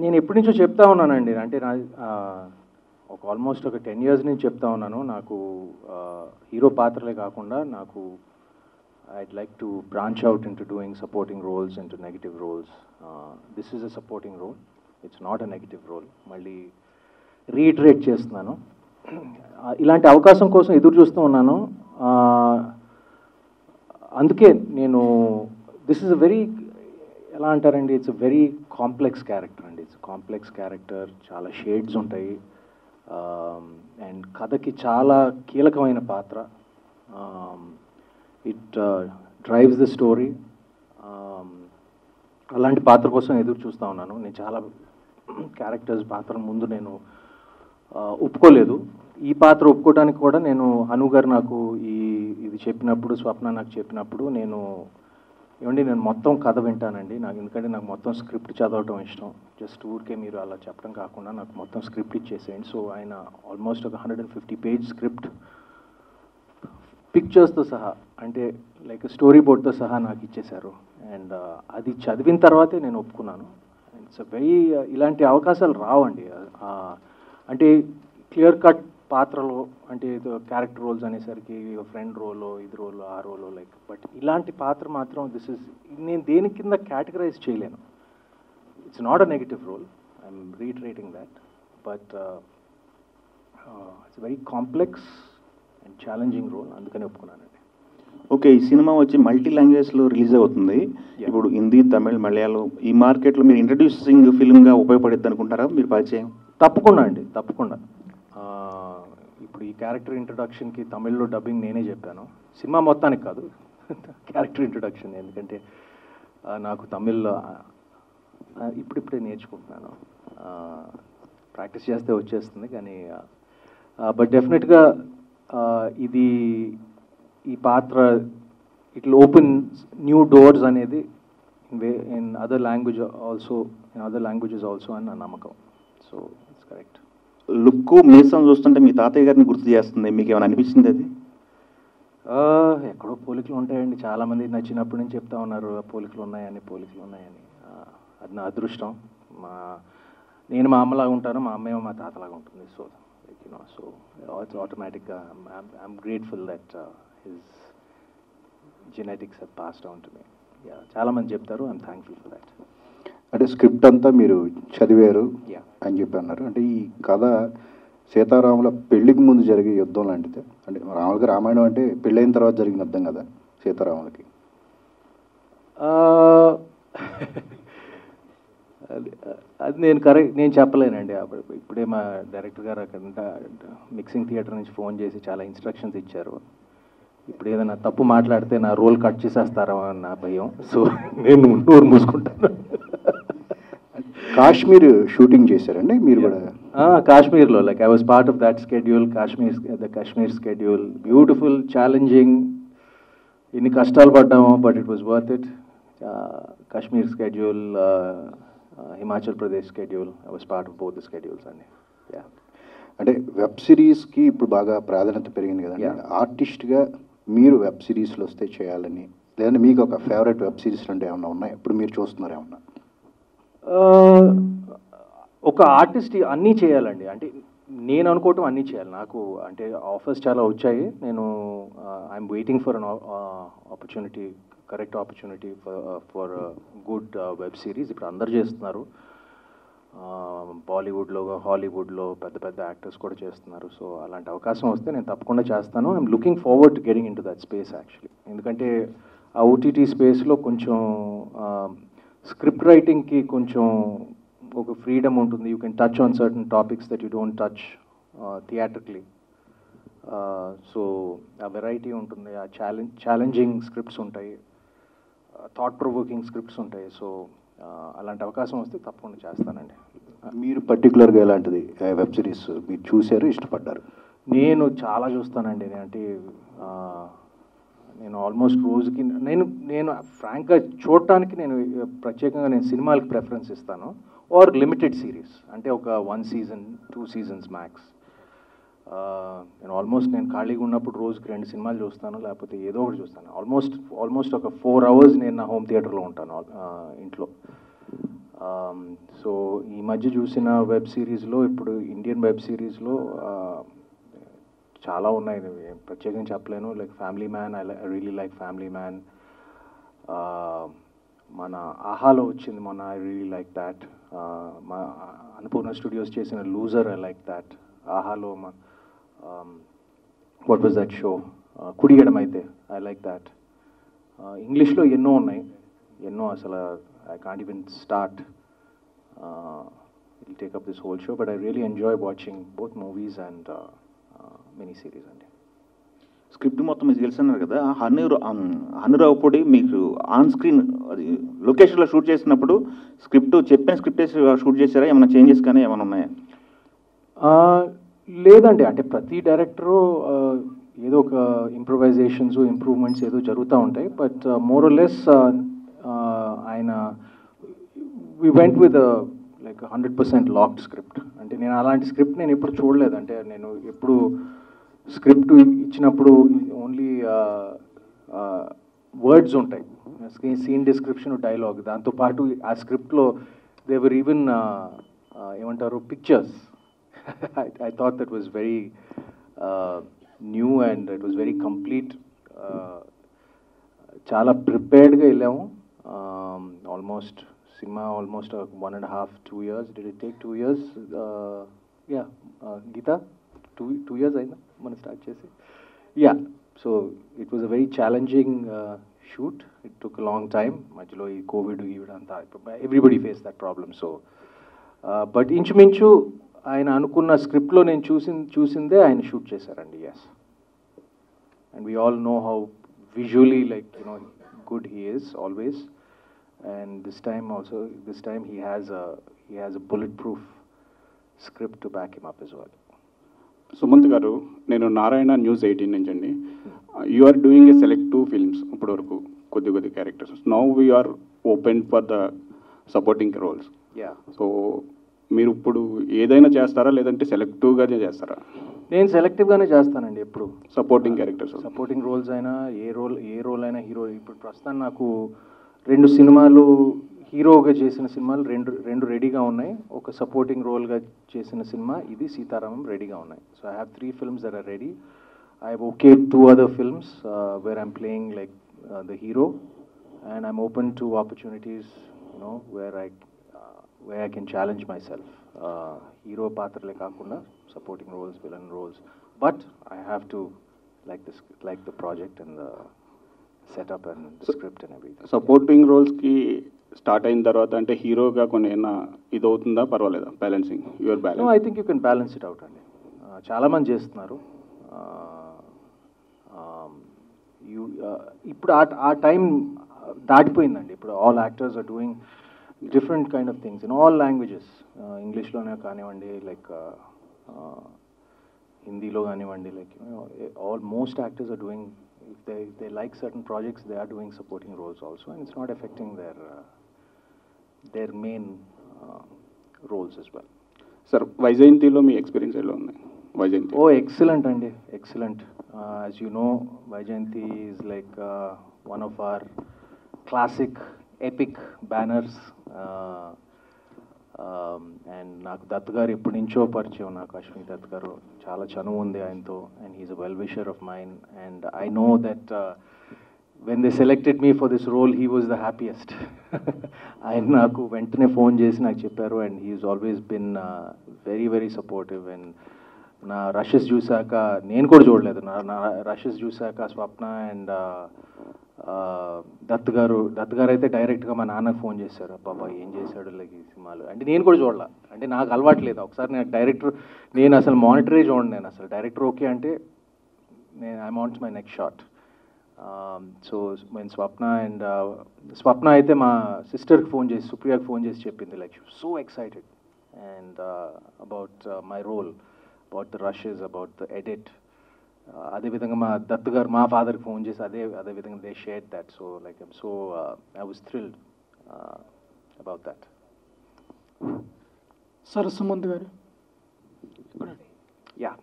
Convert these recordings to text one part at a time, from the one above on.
నేను ఎప్పటి నుంచో చెప్తా ఉన్నానండి అంటే నా ఆ, ఒక ఆల్మోస్ట్ ఒక టెన్ ఇయర్స్ నుంచి చెప్తా ఉన్నాను నాకు హీరో పాత్రలే కాకుండా నాకు I'd like to branch out into doing supporting roles into negative roles this is a supporting role it's not a negative role మళ్ళీ రీఇటరేట్ చేస్తున్నాను ఆ, ఇలాంటి అవకాశం కోసం ఎదురు చూస్తూ ఉన్నాను ఆ, అందుకే నేను దిస్ ఇస్ అ వెరీ ఎలా అంటారండి it's a very complex character అండి ఇట్స్ కాంప్లెక్స్ క్యారెక్టర్ చాలా షేడ్స్ ఉంటాయి అండ్ కథకి చాలా కీలకమైన పాత్ర ఇట్ డ్రైవ్స్ ద స్టోరీ అలాంటి పాత్ర కోసం ఎదురు చూస్తూ ఉన్నాను నేను చాలా క్యారెక్టర్స్ పాత్ర ముందు నేను ఆ, ఒప్పుకోలేదు ఈ పాత్ర ఒప్పుకోవడానికి కూడా నేను అను గారు నాకు ఈ ఇది చెప్పినప్పుడు స్వప్న నాకు చెప్పినప్పుడు నేను ఏమండి నేను మొత్తం కథ వింటానండి నాకు ఎందుకంటే నాకు మొత్తం స్క్రిప్ట్ చదవటం ఇష్టం జస్ట్ ఊరికే మీరు అలా చెప్పడం కాకుండా నాకు మొత్తం స్క్రిప్ట్ ఇచ్చేసేయండి సో ఆయన ఆల్మోస్ట్ ఒక hundred and fifty page script పిక్చర్స్తో సహా అంటే లైక్ స్టోరీ బోర్డ్తో సహా నాకు ఇచ్చేశారు అండ్ అది చదివిన తర్వాతే నేను ఒప్పుకున్నాను ఇట్స్ వెరీ ఇలాంటి అవకాశాలు రావండి ఆ, అంటే క్లియర్ కట్ పాత్రలో అంటే క్యారెక్టర్ రోల్స్ అనేసరికి ఫ్రెండ్ రోలో ఇది రోలో ఆ రోలో లైక్ బట్ ఇలాంటి పాత్ర మాత్రం దిస్ ఇస్ నేను దేని కింద కేటగరైజ్ చేయలేను it's not a negative role I'm reiterating that but it's very complex and challenging role అందుకని ఒప్పుకున్నానండి ఓకే ఈ సినిమా వచ్చి మల్టీ లాంగ్వేజ్లో రిలీజ్ అవుతుంది Yeah. ఇప్పుడు హిందీ తమిళ్ మలయాళం ఈ మార్కెట్లో మీరు ఇంట్రడ్యూసింగ్ ఫిల్మ్గా ఉపయోగపడుద్ది అనుకుంటారా మీరు పరిచయం తప్పకుండా అండి తప్పకుండా ఆ, ఇప్పుడు ఈ క్యారెక్టర్ ఇంట్రొడక్షన్కి తమిళ్లో డబ్బింగ్ నేనే చెప్పాను సినిమా మొత్తానికి కాదు క్యారెక్టర్ ఇంట్రొడక్షన్ ఎందుకంటే ఆ, నాకు తమిళ్ ఆ, ఇప్పుడిప్పుడే నేర్చుకుంటున్నాను ప్రాక్టీస్ చేస్తే వచ్చేస్తుంది కానీ బట్ డెఫినెట్గా ఇది ఈ పాత్ర ఇట్ ఓపెన్ న్యూ డోర్స్ అనేది in way in other language also in other languages also అని నా నమ్మకం సో ఇట్స్ కరెక్ట్ లుక్ మీసం చూస్తుంటే మీ తాతయ్య గారిని గుర్తు చేస్తుంది మీకు ఏమైనా అనిపించింది అది ఎక్కడో పోలికలు ఉంటాయండి చాలామంది నచ్చినప్పటి నుంచి చెప్తా ఉన్నారు "ఆ, పోలికలు ఉన్నాయని పోలికలు ఉన్నాయని ఆ, అది నా అదృష్టం మా నేను మా అమ్మలాగా ఉంటాను మా అమ్మేమో మా తాతలాగా ఉంటుంది సో యూనో సో ఇట్స్ ఆటోమేటిక్గా I'm grateful that his genetics have pass down to me yeah చాలామంది చెప్తారు ఐఎమ్ థ్యాంక్ఫుల్ ఫర్ దట్ అంటే స్క్రిప్ట్ అంతా మీరు చదివారు Yeah. అని చెప్పి అన్నారు అంటే ఈ కథ సీతారాముల పెళ్లికి ముందు జరిగే యుద్ధం లాంటిది అంటే రాములకి రామాయణం అంటే పెళ్ళైన తర్వాత జరిగిన యుద్ధం కదా సీతారాములకి ఆ, అది అది నేను కరెక్ట్ నేను చెప్పలేనండి అప్పుడు ఇప్పుడే మా డైరెక్టర్ గారు అక్కడ మిక్సింగ్ థియేటర్ నుంచి ఫోన్ చేసి చాలా ఇన్స్ట్రక్షన్స్ ఇచ్చారు ఇప్పుడు ఏదైనా తప్పు మాట్లాడితే నా రోల్ కట్ చేసేస్తారా అని నా భయం సో నేను నోరు మూసుకుంటాను కాశ్మీర్ షూటింగ్ చేశారండి మీరు కూడా ఆ, కాశ్మీర్లో like I was part of that schedule Kashmir the Kashmir schedule beautiful challenging ఎన్ని కష్టాలు పడ్డామో but it was worth it Kashmir schedule Himachal Pradesh schedule I was part of both the schedules అండి యా అంటే వెబ్ సిరీస్కి ఇప్పుడు బాగా ప్రాధాన్యత పెరిగింది కదండి Yeah. ఆర్టిస్ట్గా మీరు వెబ్ సిరీస్లో వస్తే చేయాలని లేదంటే మీకు ఒక ఫేవరెట్ వెబ్ సిరీస్ అంటే ఏమన్నా ఉన్నాయి ఇప్పుడు మీరు చూస్తున్నారు ఏమన్నా ఆ, ఒక ఆర్టిస్ట్ అన్నీ చేయాలండి అంటే నేను అనుకోవటం అన్నీ చేయాలి నాకు అంటే ఆఫర్స్ చాలా వచ్చాయి నేను I'm waiting for an opportunity correct opportunity for for good web series ఇప్పుడు అందరు చేస్తున్నారు బాలీవుడ్లో హాలీవుడ్లో పెద్ద పెద్ద యాక్టర్స్ కూడా చేస్తున్నారు సో అలాంటి అవకాశం వస్తే నేను తప్పకుండా చేస్తాను I'm looking forward to getting into that space actually ఎందుకంటే ఆ ఓటీటీ స్పేస్లో కొంచెం స్క్రిప్ట్ రైటింగ్కి కొంచెం ఒక ఫ్రీడమ్ ఉంటుంది you can touch on certain topics that you don't touch theatrically so ఆ వెరైటీ ఉంటుంది ఆ ఛాలెంజ్ ఛాలెంజింగ్ స్క్రిప్ట్స్ ఉంటాయి థాట్ ప్రొవోకింగ్ స్క్రిప్ట్స్ ఉంటాయి సో అలాంటి అవకాశం వస్తే తప్పకుండా చేస్తానండి మీరు పర్టికులర్గా ఎలాంటిది వెబ్ సిరీస్ మీరు చూశారు ఇష్టపడ్డారు నేను చాలా చూస్తానండి నేను అంటే ఆ, నేను ఆల్మోస్ట్ రోజుకి నేను నేను ఫ్రాంక్గా చూడటానికి నేను ప్రత్యేకంగా నేను సినిమాలకు ప్రెఫరెన్స్ ఇస్తాను ఆర్ లిమిటెడ్ సిరీస్ అంటే ఒక one season two seasons max నేను ఆల్మోస్ట్ నేను ఖాళీగా ఉన్నప్పుడు రోజుకి రెండు సినిమాలు చూస్తాను లేకపోతే ఏదో ఒకటి చూస్తాను ఆల్మోస్ట్ ఆల్మోస్ట్ ఒక ఫోర్ అవర్స్ నేను నా హోమ్ థియేటర్లో ఉంటాను ఆ, ఇంట్లో సో ఈ మధ్య చూసిన వెబ్ సిరీస్లో ఇప్పుడు ఇండియన్ వెబ్ సిరీస్లో చాలా ఉన్నాయి ఇవి ప్రత్యేకంగా చెప్పలేను like family man I really like family man మన ఆహాలో వచ్చింది మొన్న ఐ రియలీ లైక్ దాట్ మా అన్నపూర్ణ స్టూడియోస్ చేసిన లూజర్ ఐ లైక్ దాట్ ఆహాలో మన వాట్ వాజ్ దట్ షో కుడియడం అయితే ఐ లైక్ దాట్ ఇంగ్లీష్లో ఎన్నో ఉన్నాయి ఎన్నో అసలు I can't even start will take up this whole show but I really enjoy watching both movies and mini series అండి స్క్రిప్ట్ మొత్తం మీకు తెలుసు అన్నారు కదా హనూర్ హనురావు పొడి మీకు ఆన్ స్క్రీన్ అది లొకేషన్లో షూట్ చేసినప్పుడు స్క్రిప్ట్ చెప్పిన స్క్రిప్ట్ షూట్ చేశారా ఏమైనా చేంజెస్ కానీ ఏమైనా ఉన్నాయా ఆ, లేదండి అంటే ప్రతి డైరెక్టరు ఏదో ఒక ఇంప్రొవైజేషన్స్ ఇంప్రూవ్మెంట్స్ ఏదో జరుగుతూ ఉంటాయి బట్ మోర్ లెస్ ఆయన we went with like hundred percent locked script అంటే నేను అలాంటి స్క్రిప్ట్ నేను ఎప్పుడు చూడలేదు అంటే నేను ఎప్పుడు స్క్రిప్ట్ ఇచ్చినప్పుడు ఓన్లీ వర్డ్స్ ఉంటాయి సీన్ డిస్క్రిప్షన్ డైలాగ్ దాంతోపాటు ఆ స్క్రిప్ట్లో దేవర్ ఈవెన్ ఏమంటారు pictures I, I thought that was very uh, new and it was very complete. Uh, చాలా ప్రిపేర్డ్గా వెళ్ళాము ఆల్మోస్ట్ సినిమా almost one and half two years did it take two years yeah Geetha two two years అయిందా మనం start చేసి yeah so it was a very challenging shoot it took long time మధ్యలో ఈ covid ఈవిడ అంతా everybody face that problem so but ఇంచుమించు ఆయన అనుకున్న స్క్రిప్ట్లో నేను చూసి చూసిందే ఆయన షూట్ చేశారండి yes and we all know how visually like you know good he is always and this time also this time he has he has a bullet proof script to back him up as well Sumanth garu నేను Narayana news eighteen నుంచి అండి you are doing a selective films ఇప్పటి వరకు కొద్ది కొద్ది characters now we're open for the supporting roles yeah so మీరు ఇప్పుడు ఏదైనా చేస్తారా లేదంటే సెలెక్టివ్గానే చేస్తారా నేను సెలెక్టివ్గానే చేస్తానండి ఎప్పుడు సపోర్టింగ్ క్యారెక్టర్స్ సపోర్టింగ్ రోల్స్ అయినా ఏ రోల్ ఏ రోల్ అయినా హీరో ఇప్పుడు ప్రస్తుతం నాకు రెండు సినిమాలు హీరోగా చేసిన సినిమాలు రెండు రెండు రెడీగా ఉన్నాయి ఒక సపోర్టింగ్ రోల్గా చేసిన సినిమా ఇది సీతారామం రెడీగా ఉన్నాయి so I have three films there are ready I have okay two other films where I'm playing like the hero and I'm open to opportunities you know where I way I can challenge myself hero పాత్రలే కాకుండా supporting roles villain roles but I have to like this like the project and the setup and the script and everything సపోర్టింగ్ రోల్స్కి start అయిన తర్వాత అంటే హీరోగా కొన్ని ఏమైనా ఇది అవుతుందా పర్వాలేదా balancing your no balance I think you can balance it out అండి Uh, చాలా మంది చేస్తున్నారు యూ ఇప్పుడు ఆ ఆ టైం దాటిపోయిందండి ఇప్పుడు all actors are doing different kind of things in all languages ఇంగ్లీష్లోనే కానివ్వండి లైక్ హిందీలో కానివ్వండి like almost actors are doing if they they like certain projects they are doing supporting roles also and it's not affecting their their main roles as well. Sir వైజయంతిలో మీ experience ఎలా ఉంది Vyjayanthi oh excellent అండి excellent as you know Vyjayanthi is like one of our classic epic banners and నాకు దత్ గారు ఎప్పటి నుంచో పరిచయం నాకు అశ్విని దత్ గారు చాలా చనువు ఉంది ఆయనతో and he's a well wisher of mind and I know that when they selected me for this role he was the happiest ఆయన నాకు వెంటనే ఫోన్ చేసి నాకు చెప్పారు and he's always been very very supportive and నా rushes చూశాక నేను కూడా చూడలేదు నా నా రషెస్ చూశాక స్వప్న అండ్ దత్ గారు దత్ గారు అయితే డైరెక్ట్గా మా నాన్నకు ఫోన్ చేశారు బాబా ఏం చేశాడు లైక్ ఈ సినిమాలు అంటే నేను కూడా చూడాల అంటే నాకు అలవాటు లేదు ఒకసారి నేను డైరెక్టర్ నేను అసలు మానిటరే చూడండి నేను అసలు డైరెక్టర్ ఓకే అంటే నేను I wants my next shot so నేను స్వప్న అండ్ స్వప్న అయితే మా సిస్టర్కి ఫోన్ చేసి సుప్రియాకి ఫోన్ చేసి చెప్పింది like so excited and about my role about the rushes about the edit అదేవిధంగా మా దత్ గారు మా ఫాదర్కి ఫోన్ చేసి అదే అదే విధంగా they share that so like I'm so I was thrilled about that sir Sumanth garu yeah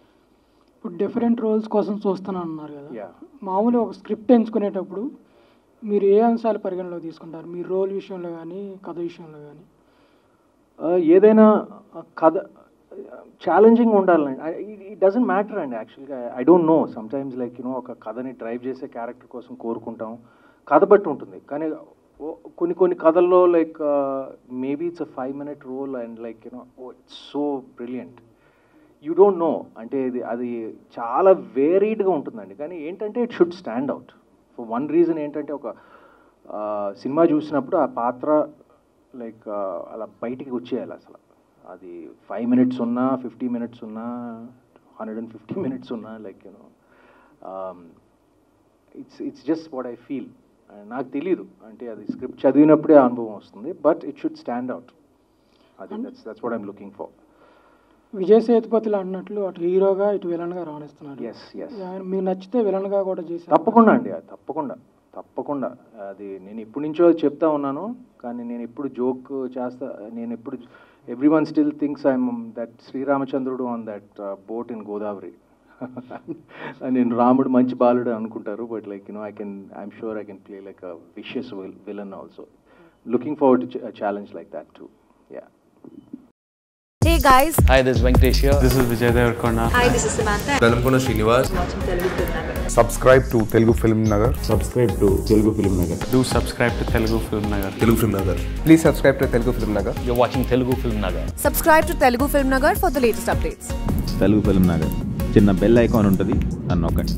ఇప్పుడు డిఫరెంట్ రోల్స్ కోసం చూస్తాను అన్నారు కదా Yeah. మామూలుగా ఒక స్క్రిప్ట్ ఎంచుకునేటప్పుడు మీరు ఏ అంశాలు పరిగణలో తీసుకుంటారు మీ రోల్ విషయంలో కానీ కథ విషయంలో కానీ ఆ, ఏదైనా ఆ, కథ ఛాలెంజింగ్ ఉండాలండి ఇట్ డజంట్ మ్యాటర్ అండి యాక్చువల్గా I don't know sometimes like you know ఒక కథని డ్రైవ్ చేసే క్యారెక్టర్ కోసం కోరుకుంటాం కథ బట్టి ఉంటుంది కానీ ఓ- కొన్ని కొన్ని కథల్లో like maybe it's a five minute role and like you know oh it's so brilliant you don't know అంటే ఇది అది చాలా వేరీడ్గా ఉంటుందండి కానీ ఏంటంటే it should stand out for one reason ఏంటంటే ఒక ఆ, సినిమా చూసినప్పుడు ఆ పాత్ర లైక్ అలా బయటికి వచ్చేయాలి అసలు అది ఫైవ్ మినిట్స్ ఉన్నా ఫిఫ్టీ మినిట్స్ ఉన్నా హండ్రెడ్ అండ్ ఫిఫ్టీ మినిట్స్ ఉన్నా like you know it's it's just what I feel నాకు తెలీదు అంటే అది స్క్రిప్ట్ చదివినప్పుడే ఆ అనుభవం వస్తుంది but it should stand out అది that's that's what I'm looking for Vijay సేతుపతిలో అన్నట్లు అటు హీరోగా ఇటు విలన్గా రాణిస్తున్నారు Yes, yes. ఆయన మీరు నచ్చితే విలన్గా కూడా చేశారు తప్పకుండా అండి అది తప్పకుండా తప్పకుండా అది నేను ఇప్పటి నుంచో చెప్తా ఉన్నాను కానీ నేను ఎప్పుడు జోక్ చేస్తా నేను ఎప్పుడు everyone still thinks I'm that శ్రీరామచంద్రుడు on that boat in Godavari నేను రాముడు మంచి బాలుడు అనుకుంటారు but like you know I can I'm sure I can play like a vicious villain also looking forward to challenge like that to ya Hey guys, Hi, this is Venkatesh here. This is Vijay Devarkonda. hi, this is Samantha. Velankonda Srinivas subscribe to Telugu Film Nagar. Do subscribe to Telugu Film Nagar. Telugu Film Nagar Please subscribe to Telugu Film Nagar. You're watching Telugu Film Nagar. Subscribe to Telugu Film Nagar for the latest updates. Telugu Film Nagar చిన్న bell icon ఉంటుంది అని నొక్కండి